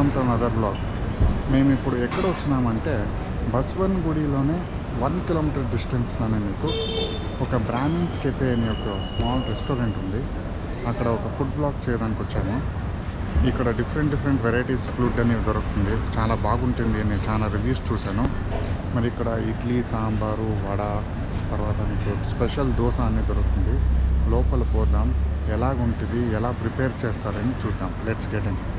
Welcome to another blog మేము ఇప్పుడు ఎక్కడ వచ్చినామంటే బస్వన్ గుడిలోనే వన్ కిలోమీటర్ డిస్టెన్స్లోనే మీకు ఒక బ్రాహ్మిన్స్ కెఫే అనే ఒక స్మాల్ రెస్టారెంట్ ఉంది అక్కడ ఒక ఫుడ్ బ్లాగ్ చేయడానికి వచ్చాము ఇక్కడ డిఫరెంట్ డిఫరెంట్ వెరైటీస్ ఫుడ్ అనేవి దొరుకుతుంది చాలా బాగుంటుంది అని చాలా రివ్యూస్ చూశాను మరి ఇక్కడ ఇడ్లీ సాంబారు వడ తర్వాత మీకు స్పెషల్ దోశ అన్నీ దొరుకుతుంది లోపల పోదాం ఎలాగుంటుంది ఎలా ప్రిపేర్ చేస్తారని చూద్దాం లెట్స్ గెట్ ఇన్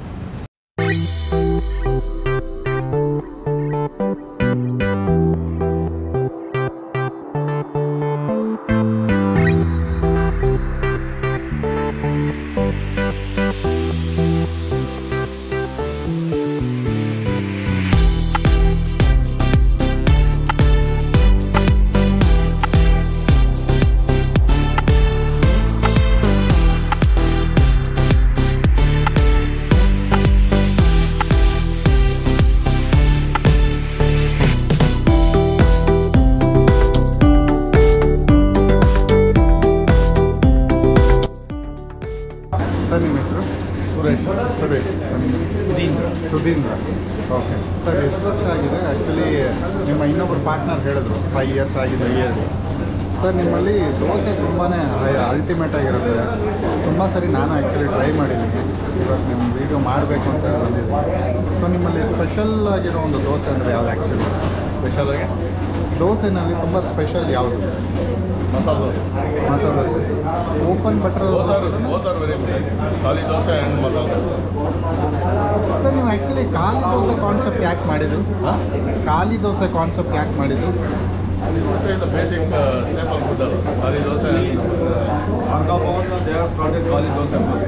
ಸರ್ ನಿಮ್ಮ ಹೆಸರು ಸುರೇಶ್ ಸುರೇಶ್ ಸುಧೀಂದ್ರ ಸುಧೀಂದ್ರ ಓಕೆ ಸರ್ ಎಷ್ಟು ವರ್ಷ ಆಗಿದೆ ಆ್ಯಕ್ಚುಲಿ ನಿಮ್ಮ ಇನ್ನೊಬ್ಬರು ಪಾರ್ಟ್ನರ್ ಹೇಳಿದ್ರು ಫೈವ್ ಇಯರ್ಸ್ ಆಗಿದೆ years. ಸರ್ ನಿಮ್ಮಲ್ಲಿ ದೋಸೆ ತುಂಬಾ ಅಲ್ಟಿಮೇಟ್ ಆಗಿರುತ್ತೆ ತುಂಬ ಸರಿ ನಾನು ಆ್ಯಕ್ಚುಲಿ ಟ್ರೈ ಮಾಡಿದ್ದೀನಿ ಇವತ್ತು ನಿಮ್ಮ ವೀಡಿಯೋ ಮಾಡಬೇಕು ಅಂತ ಬಂದಿದ್ದೀನಿ ಸೊ ನಿಮ್ಮಲ್ಲಿ ಸ್ಪೆಷಲ್ ಆಗಿರೋ ಒಂದು ದೋಸೆ ಅಂದರೆ ಯಾವ್ದು ಆ್ಯಕ್ಚುಲಿ ಸ್ಪೆಷಲ್ ಆಗಿ ದೋಸೆನಲ್ಲಿ ತುಂಬ ಸ್ಪೆಷಲ್ ಯಾವುದು masala dosa masala dosa open butter both are both are very good khali dosa and ಮಸಾಲೆ ದೋಸೆ ಸರ್ ನೀವು ಆ್ಯಕ್ಚುಲಿ ಖಾಲಿ ದೋಸೆ ಕಾನ್ಸೆಪ್ಟ್ ಯಾಕೆ ಮಾಡಿದ್ದು ಹಾಂ ಖಾಲಿ ದೋಸೆ ಕಾನ್ಸೆಪ್ಟ್ ಯಾಕೆ ಮಾಡಿದ್ದು khali dosa is the basic staple food ಅದು khali dosa Varka Bhavan, they have started Kali Dosa first.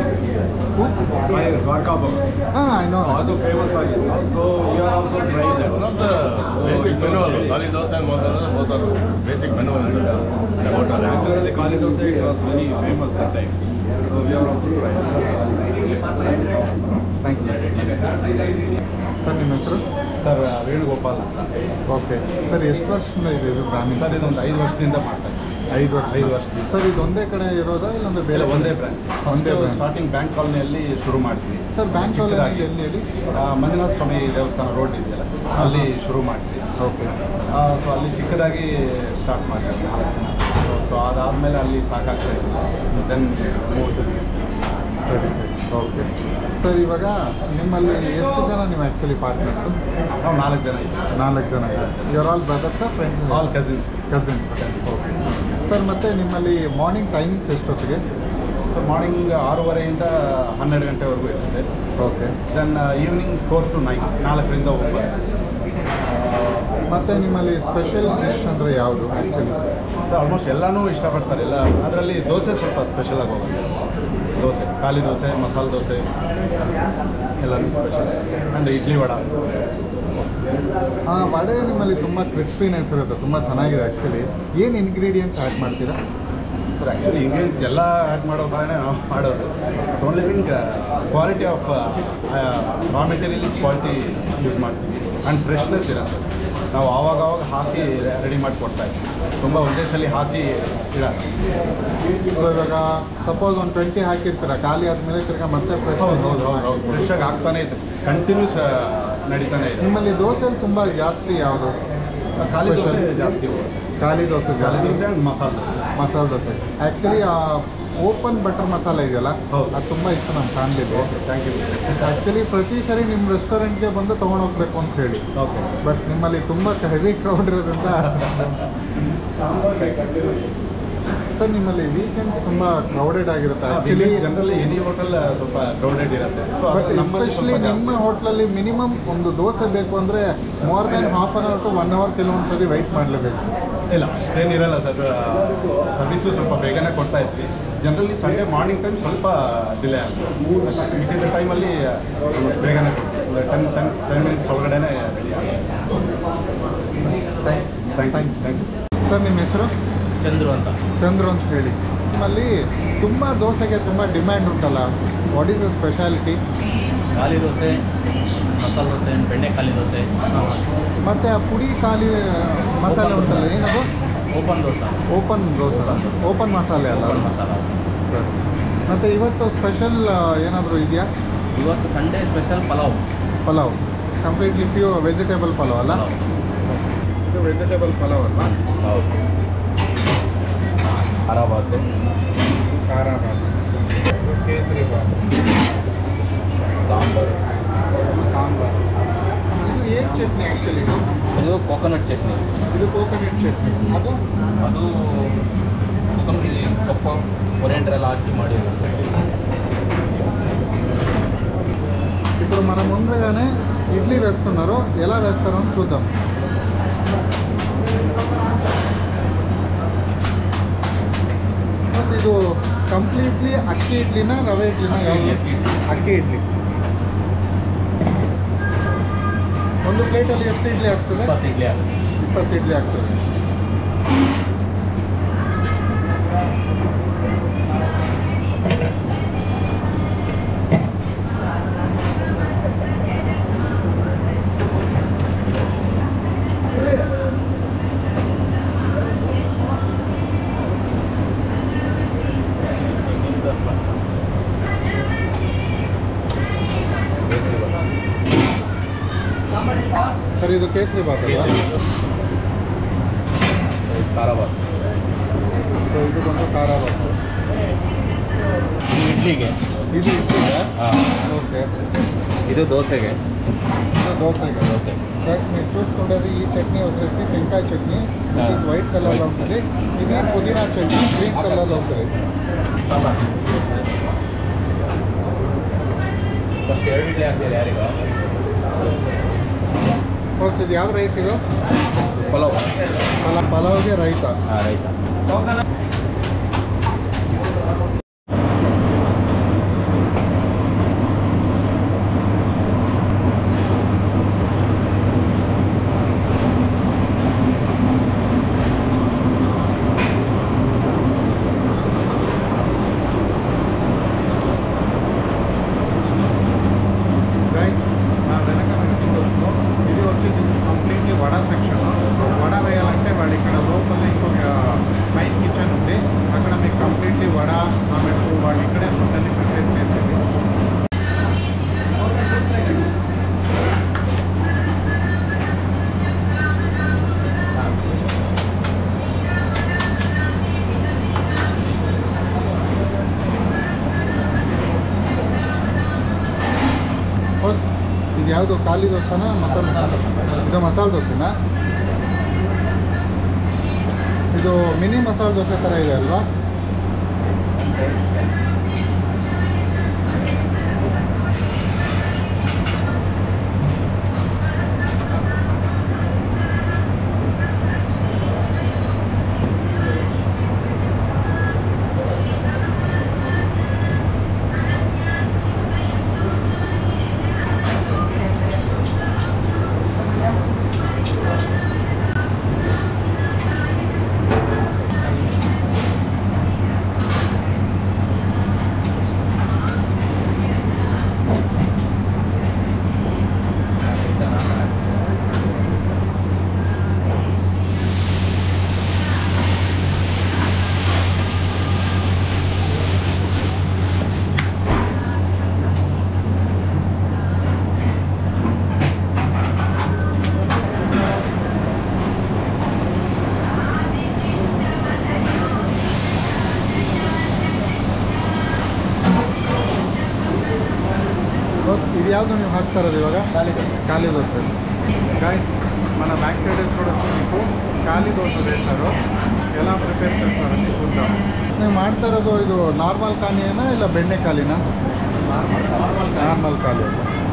Varka Bhavan. ಹಾಂ ಐ ನೋ ಅದು ಫೇಮಸ್ ಆಗಿದೆ so you are also try that one of the basic menu ಅದು khali dosa and masala both are basic menu about ಬೆಂಗಳೂರಲ್ಲಿ khali dosa it was very famous that time so we are also try thank you sir ನಿಮ್ಮ ಹೆಸರು sir Venugopal ಅಂತ okay sir ಎಷ್ಟು ವರ್ಷದಿಂದ ಇದೆ ಇದು Brahmin sir ಇದೊಂದು ಐದು ವರ್ಷದಿಂದ ಮಾಡ್ತಾ ಇದ್ದೀವಿ ಐದು ವರ್ಷ ಐದು ವರ್ಷದಿಂದ. ಸರ್ ಇದು ಒಂದೇ ಕಡೆ ಇರೋದಾ ಇಲ್ಲೊಂದು ಬೇರೆ ಇಲ್ಲ ಒಂದೇ ಬ್ರಾಂಚ್ ಒಂದೇ branch. ಸ್ಟಾರ್ಟಿಂಗ್ ಬ್ಯಾಂಕ್ ಕಾಲನಿಯಲ್ಲಿ ಶುರು ಮಾಡಿದ್ವಿ ಸರ್ ಬ್ಯಾಂಕ್ ಚಿಕ್ಕದಾಗಿ. ಎಲ್ಲಿ ಹೇಳಿ ಆ, ಮಂಜುನಾಥ ಸ್ವಾಮಿ ದೇವಸ್ಥಾನ ರೋಡ್ ಇದೆಯಲ್ಲ ಅಲ್ಲಿ ಶುರು ಮಾಡಿದ್ವಿ ಓಕೆ ಸೊ ಅಲ್ಲಿ ಚಿಕ್ಕದಾಗಿ ಸ್ಟಾರ್ಟ್ ಮಾಡಿದ್ವಿ ನಾಲ್ಕು ಜನ ಸೊ ಅದಾದಮೇಲೆ ಅಲ್ಲಿ ಸಾಕಾಗ್ತಾ ಇತ್ತು ದೆನ್ ಸರಿ ಸರಿ ಓಕೆ ಸರ್ ಇವಾಗ ನಿಮ್ಮಲ್ಲಿ ಎಷ್ಟು ಜನ ನೀವು ಆ್ಯಕ್ಚುಲಿ ಪಾರ್ಟ್ನರ್ಸು ನಾವು ನಾಲ್ಕು ಜನ ಇದ್ದೀವಿ ನಾಲ್ಕು ಜನ your all brothers friends all cousins cousins okay sir ಮತ್ತು ನಿಮ್ಮಲ್ಲಿ ಮಾರ್ನಿಂಗ್ ಟೈಮಿಂಗ್ಸ್ ಎಷ್ಟೊತ್ತಿಗೆ ಸೊ ಮಾರ್ನಿಂಗ್ ಆರೂವರೆಯಿಂದ ಹನ್ನೆರಡು ಗಂಟೆವರೆಗೂ ಇರುತ್ತೆ okay then evening four to nine ನಾಲ್ಕರಿಂದ ಒಂಬತ್ತು ಮತ್ತು ನಿಮ್ಮಲ್ಲಿ ಸ್ಪೆಷಲ್ ಡಿಶ್ ಅಂದರೆ ಯಾವುದು ಆ್ಯಕ್ಚುಲಿ ಆಲ್ಮೋಸ್ಟ್ ಎಲ್ಲನೂ ಇಷ್ಟಪಡ್ತಾರೆ ಎಲ್ಲ ಅದರಲ್ಲಿ ದೋಸೆ ಸ್ವಲ್ಪ ಸ್ಪೆಷಲ್ ಆಗಿ ಹೋಗುತ್ತೆ ದೋಸೆ ಖಾಲಿ ದೋಸೆ ಮಸಾಲೆ ದೋಸೆ ಎಲ್ಲನೂ ಸ್ಪೆಷಲ್ ಆ್ಯಂಡ್ ಇಡ್ಲಿ ವಡ ಹಾಂ ವಡೆ ನಿಮ್ಮಲ್ಲಿ ತುಂಬ ಕ್ರಿಸ್ಪಿನೆಸ್ ಇರುತ್ತೆ ತುಂಬ ಚೆನ್ನಾಗಿದೆ ಆ್ಯಕ್ಚುಲಿ ಏನು ಇಂಗ್ರೀಡಿಯೆಂಟ್ಸ್ ಆ್ಯಡ್ ಮಾಡ್ತೀರಾ ಸರ್ ಆ್ಯಕ್ಚುಲಿ ಇಂಗ್ರೀಡಿಯಂಟ್ಸ್ ಎಲ್ಲ ಆ್ಯಡ್ ಮಾಡೋ ಥರನೇ ನಾವು ಮಾಡೋದು only think quality of raw material quality use ಮಾಡ್ತೀವಿ ಆ್ಯಂಡ್ ಫ್ರೆಶ್ನೆಸ್ ಇರುತ್ತೆ ನಾವು ಆವಾಗ ಆವಾಗ ಹಾಕಿ ರೆಡಿ ಮಾಡಿ ಕೊಡ್ತಾ ಇದ್ದೀವಿ ತುಂಬ ಒಂದೇ ಸಲ ಹಾಕಿ ಇಡಲ್ಲ ಸೊ ಇವಾಗ ಸಪೋಸ್ ಒಂದು ಟ್ವೆಂಟಿ ಹಾಕಿರ್ತೀರ ಖಾಲಿ ಆದಮೇಲೆ ತಿರ್ಗಾ ಮತ್ತೆ ಫ್ರೆಶ್ ಹೌದು ಹೌದು ಹೌದು ಹೌದು ಫ್ರೆಶಾಗಿ ಆಗ್ತಾನೆ ಇದೆ ಕಂಟಿನ್ಯೂಸ್ ನಡೀತಾನೆ ಇದೆ ನಿಮ್ಮಲ್ಲಿ ದೋಸೆಲಿ ತುಂಬ ಜಾಸ್ತಿ ಯಾವುದು ಖಾಲಿ ದೋಸೆ Special. ಜಾಸ್ತಿ ಹೋಗುತ್ತೆ ಖಾಲಿ ದೋಸೆ ಖಾಲಿ ಜಾಸ್ತಿ ದೋಸೆ ಆ್ಯಂಡ್ ಮಸಾಲೆ dosa masala dosa actually open butter ಮಸಾಲೆ ಇದೆಯಲ್ಲ ಹೌದು. ಅದು ತುಂಬ ಇಷ್ಟ ನಮ್ಮ ಫ್ಯಾಮಿಲಿಗೆ ಓಕೆ ಥ್ಯಾಂಕ್ ಯು ಆ್ಯಕ್ಚುಲಿ ಪ್ರತಿ ಸರಿ ನಿಮ್ಮ ರೆಸ್ಟೋರೆಂಟ್ಗೆ ಬಂದು ತೊಗೊಂಡೋಗ್ಬೇಕು ಅಂತ ಹೇಳಿ ಓಕೆ ಬಟ್ ನಿಮ್ಮಲ್ಲಿ ತುಂಬ ಹೆವಿ ಕ್ರೌಡ್ ಇರೋದ್ರಿಂದ ಸರ್ ನಿಮ್ಮಲ್ಲಿ ವೀಕೆಂಡ್ಸ್ ತುಂಬ ಕ್ರೌಡೆಡ್ ಆಗಿರುತ್ತೆ actually actually generally any hotel ಸ್ವಲ್ಪ ಕ್ರೌಡೆಡ್ ಇರುತ್ತೆ So, ಬಟ್ ಅದು ನಮ್ಮಲ್ಲಿ ಎಸ್ಪೆಷಲಿ ಸ್ವಲ್ಪ ನಿಮ್ಮ ಜಾಸ್ತಿ. ಹೋಟ್ಲಲ್ಲಿ ಮಿನಿಮಮ್ ಒಂದು ದೋಸೆ ಬೇಕು ಅಂದರೆ more then half an hour to one hour ಕೆಲವೊಂದು ಸರಿ ವೆಯ್ಟ್ ಮಾಡಲೇಬೇಕು ಇಲ್ಲ ಅಷ್ಟೇನಿರಲ್ಲ ಸರ್ ಸರ್ವಿಸು ಸ್ವಲ್ಪ ಬೇಗನೆ ಕೊಡ್ತಾ ಇದ್ವಿ ಜನರಲಿ ಸಂಡೇ ಮಾರ್ನಿಂಗ್ ಟೈಮ್ ಸ್ವಲ್ಪ ಡಿಲೇ ಆಗುತ್ತೆ ಮಿಕ್ಕಿದ ಟೈಮಲ್ಲಿ ಬೇಗನೆ ಕೊಡ್ತೀವಿ ಟೆನ್ ಟೆನ್ ಟೆನ್ ಮಿನಿಟ್ಸ್ ಒಳಗಡೆನೆ ರೆಡಿ ಆಗುತ್ತೆ thanks thank you thanks thank you sir ನಿಮ್ಮ ಹೆಸರು ಚಂದ್ರು ಅಂತ ಚಂದ್ರು ಅಂತ ಹೇಳಿ ನಿಮ್ಮಲ್ಲಿ ತುಂಬ ದೋಸೆಗೆ ತುಂಬ ಡಿಮ್ಯಾಂಡ್ ಉಂಟಲ್ಲ ವಾಟ್ ಈಸ್ ದ ಸ್ಪೆಷಾಲಿಟಿ ಖಾಲಿ ದೋಸೆ ಮಸಾಲೆ ದೋಸೆ ಬೆಣ್ಣೆ ಖಾಲಿ ದೋಸೆ ಮತ್ತು ಆ ಪುಡಿ ಖಾಲಿ ಮಸಾಲೆ ಉಂಟಲ್ಲ ಏನದು open dosa open dosa open masala ಅಲ್ಲ ಓಪನ್ ಮಸಾಲ ಸರಿ ಮತ್ತು ಇವತ್ತು ಸ್ಪೆಷಲ್ ಏನಾದರೂ ಇದೆಯಾ ಇವತ್ತು Sunday special pulao pulao completely pure vegetable pulao ಅಲ್ಲ ಪಲಾವ್ ಇದು ವೆಜಿಟೇಬಲ್ ಪಲಾವ್ ಅಲ್ಲ ಹೌದು ಖಾರ ಬಾತು ಖಾರ ಬಾತ್ ಇದು ಕೇಸರಿ ಬಾತ್ ಸಾಂಬಾರು ಇದು ಸಾಂಬಾರ್ ಇದು ಏನು ಚಟ್ನಿ ಆ್ಯಕ್ಚುಲಿ ಇದು ಇದು ಕೋಕೋನಟ್ ಚಟ್ನಿ ಇದು ಕೋಕೋನಟ್ ಚಟ್ನಿ ಅದು ಅದು ಕೊತ್ತಂಬರಿ ಸೊಪ್ಪು ಕೊರಿಯಂಡರ್ ಎಲ್ಲ ಹಾಕಿ ಮಾಡಿರೋದು ఇప్పుడు మన ముందుగానే ఇడ్లీ వేస్తున్నారు ఎలా వేస్తారో అని చూద్దాం ಮತ್ತೆ ಇದು ಕಂಪ್ಲೀಟ್ಲಿ ಅಕ್ಕಿ ಇಡ್ಲಿನ ರವೆ ಇಡ್ಲಿನ ಯಾವ್ದು? ಅಕ್ಕಿ ಇಡ್ಲಿ ಒಂದು ಪ್ಲೇಟಲ್ಲಿ ಎಷ್ಟು ಇಡ್ಲಿ ಆಗ್ತದೆ ಇಪ್ಪತ್ತು ಇಡ್ಲಿ ಆಗುತ್ತೆ ಇಪ್ಪತ್ತು ಇಡ್ಲಿ ಆಗ್ತದೆ ಸರ್ ಇದು ಕೇಸರಿ ಬಾತ್ ಅಲ್ವಾ ಖಾರ ಬಾತ್ ಸೊ ಇದು ಬಂದು ಖಾರ ಬಾತ್ ಇದು ಇಡ್ಲಿಗೆ ಇದು ಇಡ್ಲಿಗೆ ಹಾಂ ఓకే ಇದು దోశಗೆ దోసగా దోశ గైస్ మీరు చూసుకుండేది ఈ చట్నీ వచ్చేసి టెంకాయ చట్నీ ఆ. ఇది వైట్ కలర్లో White. ఉంటుంది ఇది పుదీనా చట్నీ గ్రీన్ కలర్లో ఉంటుంది ಫಸ್ಟ್ ಎರಡು ಇಡ್ಲಿ ಹಾಕ್ತೀರಿ ಯಾರಿಗ ಫಸ್ಟ್ ಇದು ಯಾವ ರೈಸ್ ಇದು ಪಲಾವ್ ಪಲ ಪಲಾವ್ಗೆ ರೈತ ಹಾಂ ರೈತ గైస్ నా వెనక మీరు చూడొచ్చు ఇది వచ్చేసి కంప్లీట్లీ వడ సెక్షన్ వడ వేయాలంటే వాడు ఇక్కడ లోపల ఇంకొక మైన్ కిచెన్ ఉంది అక్కడ మీకు కంప్లీట్లీ వడ ఆమెకు వాళ్ళు ఇక్కడే ఫుడ్ అన్ని ప్రిపేర్ చేసేది ಫಸ್ಟ್ ಇದು ಯಾವುದು ಖಾಲಿ ದೋಸೆನಾ ಮಸಾಲೆ ಇದು ಮಸಾಲೆ ದೋಸೆನಾ ಇದು ಮಿನಿ ಮಸಾಲೆ ದೋಸೆ ಥರ ಇದೆ ಅಲ್ವಾ ಫಸ್ಟ್ ಇದು ಯಾವುದು ನೀವು ಹಾಕ್ತಾ ಇರೋದು ಇವಾಗ ಖಾಲಿ ದೋಸೆ. ఖాళీ దోశ గాయస్ మన బ్యాక్ సైడ్ చూడొచ్చు మీకు ఖాళీ దోశ వేస్తారు ఎలా ప్రిపేర్ చేస్తారని చూద్దాం ನೀವು ಮಾಡ್ತಾ ಇರೋದು ಇದು ನಾರ್ಮಲ್ ಖಾಲಿನಾ ಇಲ್ಲ ಬೆಣ್ಣೆ ಖಾಲಿನಾ ನಾರ್ಮಲ್ ಖಾಲಿ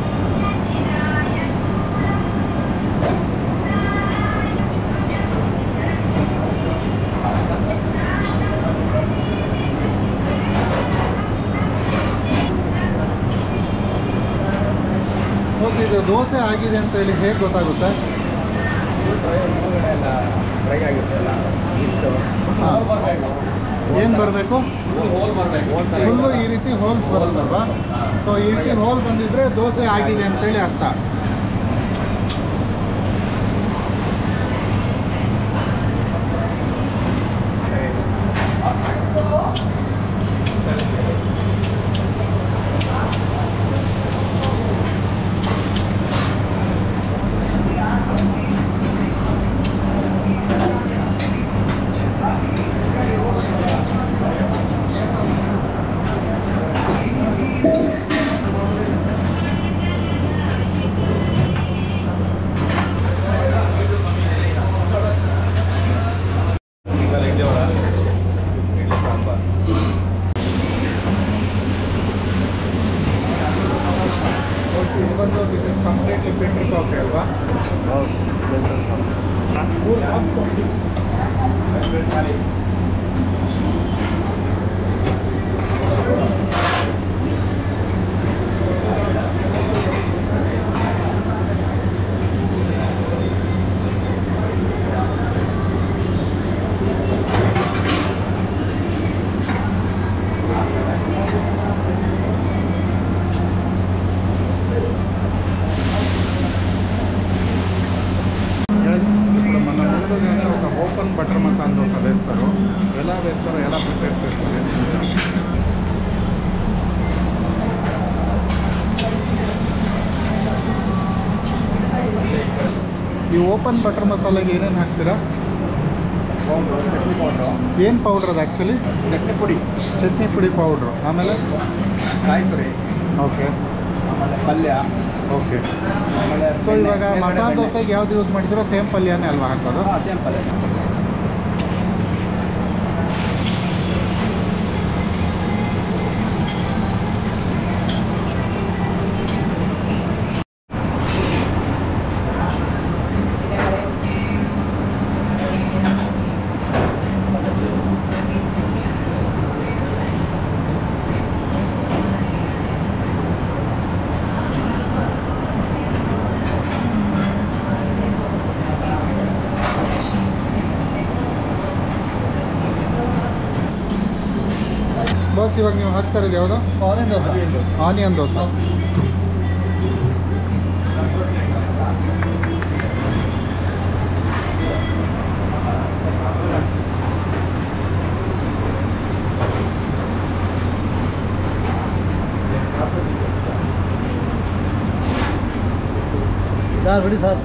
ಓಕೆ ಇದು ದೋಸೆ ಆಗಿದೆ ಅಂತ ಹೇಳಿ ಹೇಗೆ ಗೊತ್ತಾಗುತ್ತೆ ಫ್ರೈ ಆಗಿರುತ್ತಲ್ಲ ಇಷ್ಟು ಹಾಂ ಏನು ಬರಬೇಕು ಹೋಲ್ ಬರಬೇಕು ಫುಲ್ಲು ಈ ರೀತಿ ಹೋಲ್ಸ್ ಬರುತ್ತಲ್ವಾ ಸೊ ಈ ರೀತಿ ಹೋಲ್ ಬಂದಿದ್ರೆ ದೋಸೆ ಆಗಿದೆ ಅಂತೇಳಿ ಅರ್ಥ ಕಂಪ್ಲೀಟ್ಲಿ ಫಿಲ್ಟರ್ ಕಾಫಿ ಅಲ್ವಾ ఎస్ ఇప్పుడు మన ముందుగానే ఒక ఓపెన్ బటర్ మసాలా దోశ వేస్తారు ఎలా వేస్తారో ఎలా ప్రిపేర్ చేస్తారో చూద్దాం. ಈ ಓಪನ್ ಬಟರ್ ಮಸಾಲೆಗೆ ಏನೇನು ಹಾಕ್ತೀರಾ ಏನು ಪೌಡ್ರ್ ಅದು ಆ್ಯಕ್ಚುಲಿ ಚಟ್ನಿ ಪುಡಿ ಚಟ್ನಿ ಪುಡಿ ಪೌಡ್ರು ಆಮೇಲೆ ಕಾಯಿ ತುರಿ ಓಕೆ ಆಮೇಲೆ ಪಲ್ಯ ಓಕೆ ಆಮೇಲೆ ಸೊ ಇವಾಗ ಮಸಾಲೆ ದೋಸೆಗೆ ಯಾವ್ದು ಯೂಸ್ ಮಾಡಿದ್ದೀರೋ ಸೇಮ್ ಪಲ್ಯನೇ ಅಲ್ವಾ ಹಾಕೋದು ಸೇಮ್ ಪಲ್ಯ ಬಾಸ್ ಇವಾಗ ನೀವು ಹಾಕ್ತಾ ಇರೋದು ಯಾವುದು orange dosa onion dosa sir ಬಿಡಿ ಸರ್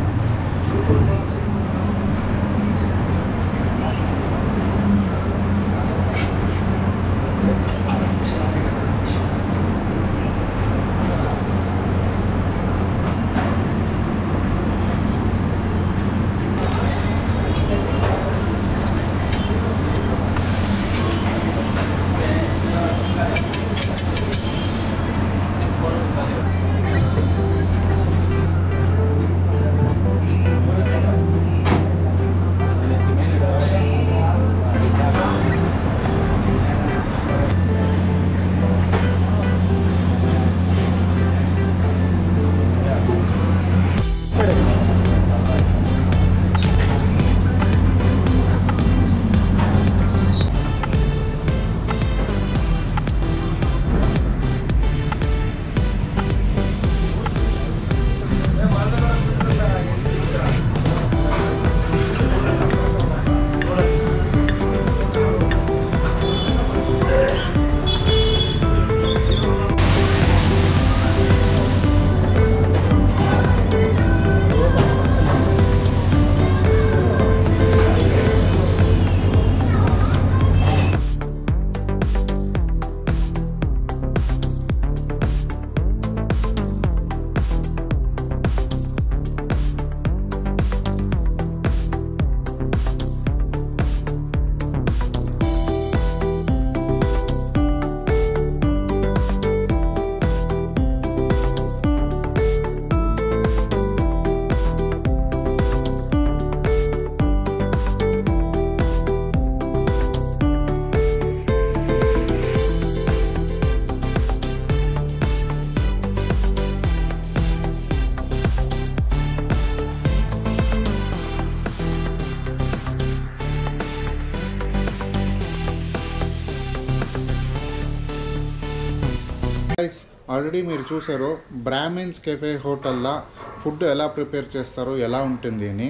గైస్ ఆల్రెడీ మీరు చూసారు బ్రాహ్మిన్స్ కెఫే హోటల్లో ఫుడ్ ఎలా ప్రిపేర్ చేస్తారో ఎలా ఉంటుంది అని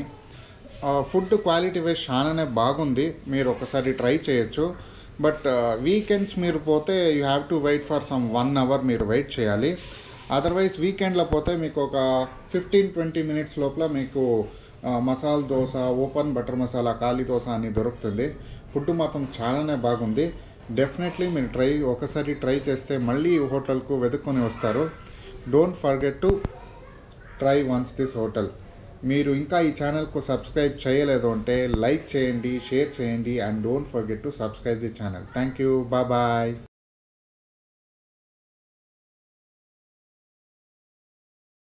ఫుడ్ క్వాలిటీ వైజ్ చాలానే బాగుంది మీరు ఒకసారి ట్రై చేయొచ్చు బట్ వీకెండ్స్ మీరు పోతే you have to wait for some one hour మీరు వెయిట్ చేయాలి అదర్వైజ్ వీకెండ్లో పోతే మీకు ఒక ఫిఫ్టీన్ ట్వంటీ మినిట్స్ లోపల మీకు ఆ, మసాలా దోశ ఓపెన్ బటర్ మసాలా కాళీ దోశ అని దొరుకుతుంది ఫుడ్ మాత్రం చాలానే బాగుంది డెఫినెట్లీ మీరు ట్రై ఒకసారి ట్రై చేస్తే మళ్ళీ ఈ హోటల్కు వెతుక్కొని వస్తారు don't forget to try once this hotel మీరు ఇంకా ఈ ఛానల్కు సబ్స్క్రైబ్ చేయలేదు అంటే లైక్ చేయండి షేర్ చేయండి and don't forget to subscribe the channel thank you bye